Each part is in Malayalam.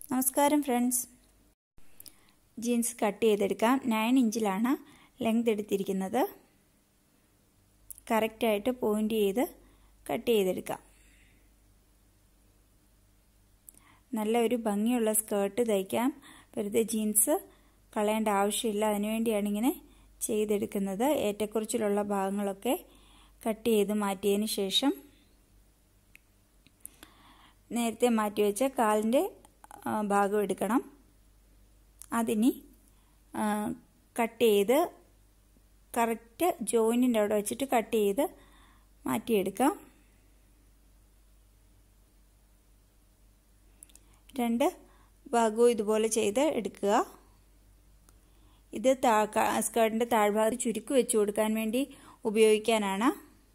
നമസ്കാരം ഫ്രണ്ട്സ് ജീൻസ് കട്ട് ചെയ്തെടുക്കാം നയൻ ഇഞ്ചിലാണ് ലെങ്ത് എടുത്തിരിക്കുന്നത് കറക്റ്റായിട്ട് പോയിൻ്റ് ചെയ്ത് കട്ട് ചെയ്തെടുക്കാം നല്ല ഒരു ഭംഗിയുള്ള സ്കേർട്ട് തയ്ക്കാം വെറുതെ ജീൻസ് കളയേണ്ട ആവശ്യമില്ല അതിനുവേണ്ടിയാണ് ഇങ്ങനെ ചെയ്തെടുക്കുന്നത് ഏറ്റക്കുറച്ചിലുള്ള ഭാഗങ്ങളൊക്കെ കട്ട് ചെയ്ത് മാറ്റിയതിന് ശേഷം നേരത്തെ മാറ്റി വെച്ച കാലിൻ്റെ ഭാഗം എടുക്കണം അതിനി കട്ട് ചെയ്ത് കറക്റ്റ് ജോയിൻറ്റിൻ്റെ അവിടെ വെച്ചിട്ട് കട്ട് ചെയ്ത് മാറ്റിയെടുക്കാം രണ്ട് ഭാഗവും ഇതുപോലെ ചെയ്ത് എടുക്കുക ഇത് സ്കേർട്ടിൻ്റെ താഴ്ഭാഗത്ത് ചുരുക്ക് വെച്ച് കൊടുക്കാൻ വേണ്ടി ഉപയോഗിക്കാനാണ്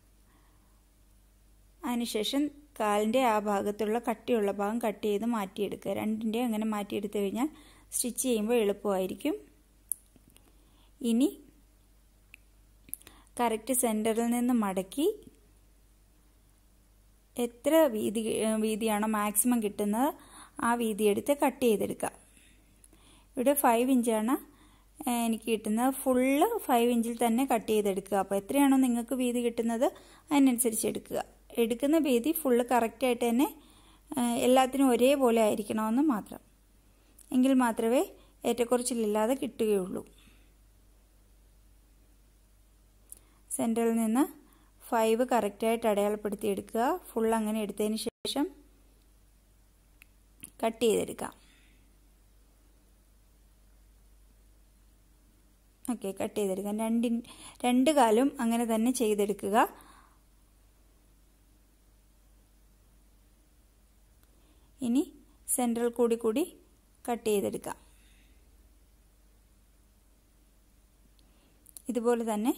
അതിനുശേഷം കാലിൻ്റെ ആ ഭാഗത്തുള്ള കട്ടിയുള്ള ഭാഗം കട്ട് ചെയ്ത് മാറ്റിയെടുക്കുക രണ്ടിൻ്റെ അങ്ങനെ മാറ്റിയെടുത്തു കഴിഞ്ഞാൽ സ്റ്റിച്ച് ചെയ്യുമ്പോൾ എളുപ്പമായിരിക്കും ഇനി കറക്റ്റ് സെൻറ്ററിൽ നിന്ന് മടക്കി എത്ര വീതി വീതിയാണോ മാക്സിമം കിട്ടുന്നത് ആ വീതി എടുത്ത് കട്ട് ചെയ്തെടുക്കാം ഇവിടെ ഫൈവ് ഇഞ്ചാണ് എനിക്ക് കിട്ടുന്നത് ഫുള്ള് ഫൈവ് ഇഞ്ചിൽ തന്നെ കട്ട് ചെയ്തെടുക്കുക അപ്പോൾ എത്രയാണോ നിങ്ങൾക്ക് വീതി കിട്ടുന്നത് അതിനനുസരിച്ച് എടുക്കുക എടുക്കുന്ന വീതി ഫുള്ള് കറക്റ്റായിട്ട് തന്നെ എല്ലാത്തിനും ഒരേപോലെ ആയിരിക്കണമെന്ന് മാത്രം എങ്കിൽ മാത്രമേ ഏറ്റക്കുറച്ചിലില്ലാതെ കിട്ടുകയുള്ളൂ സെൻറ്ററിൽ നിന്ന് ഫൈവ് കറക്റ്റായിട്ട് അടയാളപ്പെടുത്തി എടുക്കുക ഫുൾ അങ്ങനെ എടുത്തതിന് ശേഷം കട്ട് ചെയ്തെടുക്കാം ഓക്കെ കട്ട് ചെയ്തെടുക്കാം രണ്ടി രണ്ട് കാലും അങ്ങനെ തന്നെ ചെയ്തെടുക്കുക ഇനി സെൻട്രൽ കൂടി കൂടി കട്ട് ചെയ്തെടുക്കാം ഇതുപോലെ തന്നെ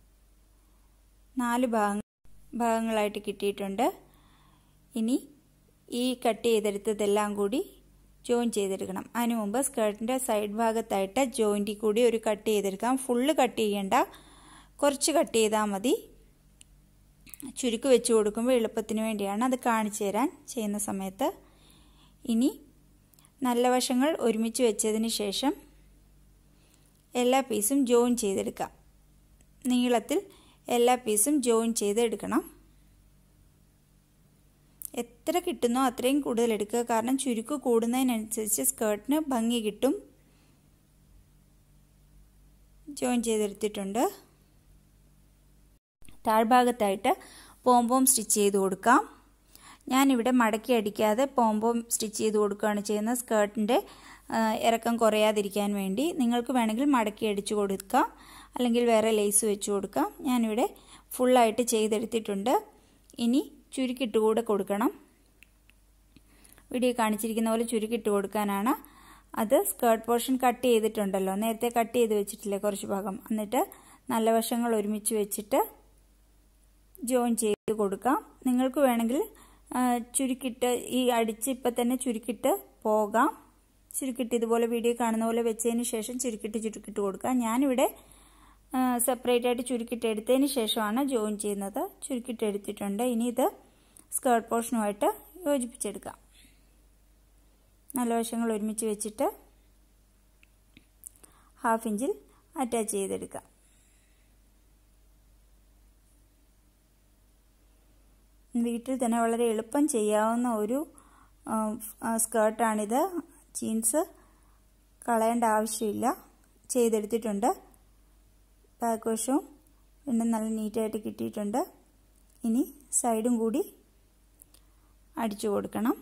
നാല് ഭാഗ ഭാഗങ്ങളായിട്ട് കിട്ടിയിട്ടുണ്ട് ഇനി ഈ കട്ട് ചെയ്തെടുത്തതെല്ലാം കൂടി ജോയിൻ ചെയ്തെടുക്കണം അതിനു മുമ്പ് സ്കേർട്ടിൻ്റെ സൈഡ് ഭാഗത്തായിട്ട് ജോയിൻറ്റിൽ കൂടി ഒരു കട്ട് ചെയ്തെടുക്കാം ഫുള്ള് കട്ട് ചെയ്യേണ്ട കുറച്ച് കട്ട് ചെയ്താൽ മതി ചുരുക്ക് വെച്ച് കൊടുക്കുമ്പോൾ എളുപ്പത്തിന് വേണ്ടിയാണ് അത് കാണിച്ചു തരാൻ ചെയ്യുന്ന സമയത്ത് ഇനി നല്ല വശങ്ങൾ ഒരുമിച്ച് വെച്ചതിന് ശേഷം എല്ലാ പീസും ജോയിൻ ചെയ്തെടുക്കാം നീളത്തിൽ എല്ലാ പീസും ജോയിൻ ചെയ്തെടുക്കണം എത്ര കിട്ടുന്നോ അത്രയും കൂടുതൽ എടുക്കുക കാരണം ചുരുക്ക് കൂടുന്നതിനനുസരിച്ച് സ്കേർട്ടിന് ഭംഗി കിട്ടും ജോയിൻ ചെയ്തെടുത്തിട്ടുണ്ട് താഴ്ഭാഗത്തായിട്ട് പോംപോം സ്റ്റിച്ച് ചെയ്ത് കൊടുക്കാം ഞാനിവിടെ മടക്കി അടിക്കാതെ പോംപോം സ്റ്റിച്ച് ചെയ്ത് കൊടുക്കുകയാണ് ചെയ്യുന്നത് സ്കേർട്ടിൻ്റെ ഇറക്കം കുറയാതിരിക്കാൻ വേണ്ടി നിങ്ങൾക്ക് വേണമെങ്കിൽ മടക്കി അടിച്ചു കൊടുക്കാം അല്ലെങ്കിൽ വേറെ ലേസ് വെച്ച് കൊടുക്കാം ഞാനിവിടെ ഫുള്ളായിട്ട് ചെയ്തെടുത്തിട്ടുണ്ട് ഇനി ചുരുക്കിട്ട് കൂടെ കൊടുക്കണം വീഡിയോ കാണിച്ചിരിക്കുന്ന പോലെ ചുരുക്കിട്ട് കൊടുക്കാനാണ് അത് സ്കേർട്ട് പോർഷൻ കട്ട് ചെയ്തിട്ടുണ്ടല്ലോ നേരത്തെ കട്ട് ചെയ്ത് വെച്ചിട്ടില്ലേ കുറച്ച് ഭാഗം എന്നിട്ട് നല്ല വശങ്ങൾ ഒരുമിച്ച് വെച്ചിട്ട് ജോയിൻ ചെയ്ത് കൊടുക്കാം നിങ്ങൾക്ക് വേണമെങ്കിൽ ചുരുക്കിട്ട് ഈ അടിച്ച് ഇപ്പം തന്നെ ചുരുക്കിട്ട് പോകാം ചുരുക്കിട്ട് ഇതുപോലെ വീഡിയോ കാണുന്ന പോലെ വെച്ചതിന് ശേഷം ചുരുക്കിട്ട് ചുരുക്കിട്ട് കൊടുക്കാം ഞാനിവിടെ സെപ്പറേറ്റ് ആയിട്ട് ചുരുക്കിട്ട് എടുത്തതിന് ശേഷമാണ് ജോയിൻ ചെയ്യുന്നത് ചുരുക്കിട്ട് എടുത്തിട്ടുണ്ട് ഇനി ഇത് സ്കേർട്ട് പോർഷനുമായിട്ട് യോജിപ്പിച്ചെടുക്കാം നല്ല വശങ്ങൾ ഒരുമിച്ച് വെച്ചിട്ട് ഹാഫ് ഇഞ്ചിൽ അറ്റാച്ച് ചെയ്തെടുക്കാം വീട്ടിൽ തന്നെ വളരെ എളുപ്പം ചെയ്യാവുന്ന ഒരു സ്കേർട്ടാണിത് ജീൻസ് കളയേണ്ട ആവശ്യമില്ല ചെയ്തെടുത്തിട്ടുണ്ട് ബാക്ക് വശവും രണ്ടും നല്ല നീറ്റായിട്ട് കിട്ടിയിട്ടുണ്ട് ഇനി സൈഡും കൂടി അടിച്ചു കൊടുക്കണം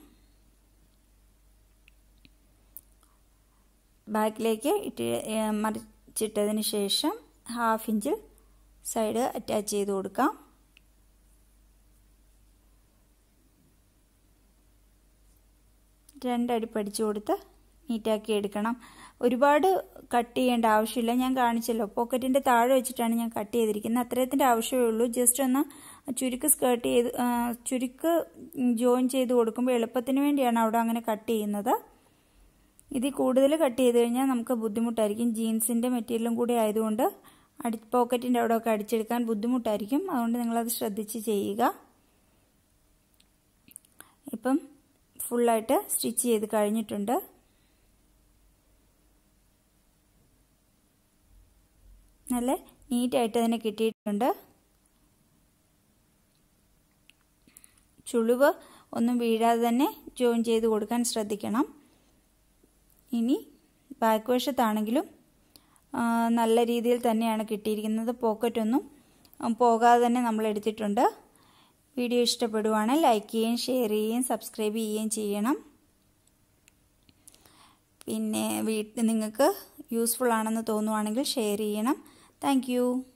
ബാക്കിലേക്ക് ഇട്ട് മറിച്ചിട്ടതിന് ശേഷം ഹാഫ് ഇഞ്ചിൽ സൈഡ് അറ്റാച്ച് ചെയ്ത് കൊടുക്കാം രണ്ടടി പഠിച്ചു കൊടുത്ത് നീറ്റാക്കി എടുക്കണം ഒരുപാട് കട്ട് ചെയ്യേണ്ട ആവശ്യമില്ല ഞാൻ കാണിച്ചല്ലോ പോക്കറ്റിൻ്റെ താഴെ വെച്ചിട്ടാണ് ഞാൻ കട്ട് ചെയ്തിരിക്കുന്നത് അത്രയത്തിൻ്റെ ആവശ്യമേ ഉള്ളൂ ജസ്റ്റ് ഒന്ന് ചുരുക്ക് സ്കേർട്ട് ചെയ്ത് ചുരുക്ക് ജോയിൻ ചെയ്ത് കൊടുക്കുമ്പോൾ എളുപ്പത്തിന് വേണ്ടിയാണ് അവിടെ അങ്ങനെ കട്ട് ചെയ്യുന്നത് ഇതിൽ കൂടുതൽ കട്ട് ചെയ്ത് കഴിഞ്ഞാൽ നമുക്ക് ബുദ്ധിമുട്ടായിരിക്കും ജീൻസിൻ്റെ മെറ്റീരിയലും കൂടി ആയതുകൊണ്ട് അടി പോക്കറ്റിൻ്റെ അവിടെയൊക്കെ അടിച്ചെടുക്കാൻ ബുദ്ധിമുട്ടായിരിക്കും അതുകൊണ്ട് നിങ്ങളത് ശ്രദ്ധിച്ച് ചെയ്യുക ഇപ്പം ഫുള്ളായിട്ട് സ്റ്റിച്ച് ചെയ്ത് കഴിഞ്ഞിട്ടുണ്ട് നല്ല നീറ്റായിട്ട് തന്നെ കിട്ടിയിട്ടുണ്ട് ചുളിവ് ഒന്നും വീഴാതെ തന്നെ ജോയിൻ ചെയ്ത് കൊടുക്കാൻ ശ്രദ്ധിക്കണം ഇനി ബാക്ക് വശത്താണെങ്കിലും നല്ല രീതിയിൽ തന്നെയാണ് കിട്ടിയിരിക്കുന്നത് പോക്കറ്റൊന്നും പോകാതെ തന്നെ നമ്മൾ എടുത്തിട്ടുണ്ട് വീഡിയോ ഇഷ്ടപ്പെടുവാണെങ്കിൽ ലൈക്ക് ചെയ്യുകയും ഷെയർ ചെയ്യുകയും സബ്സ്ക്രൈബ് ചെയ്യുകയും ചെയ്യണം പിന്നെ വീട്ടിൽ നിങ്ങൾക്ക് യൂസ്ഫുൾ ആണെന്ന് തോന്നുവാണെങ്കിൽ ഷെയർ ചെയ്യണം താങ്ക്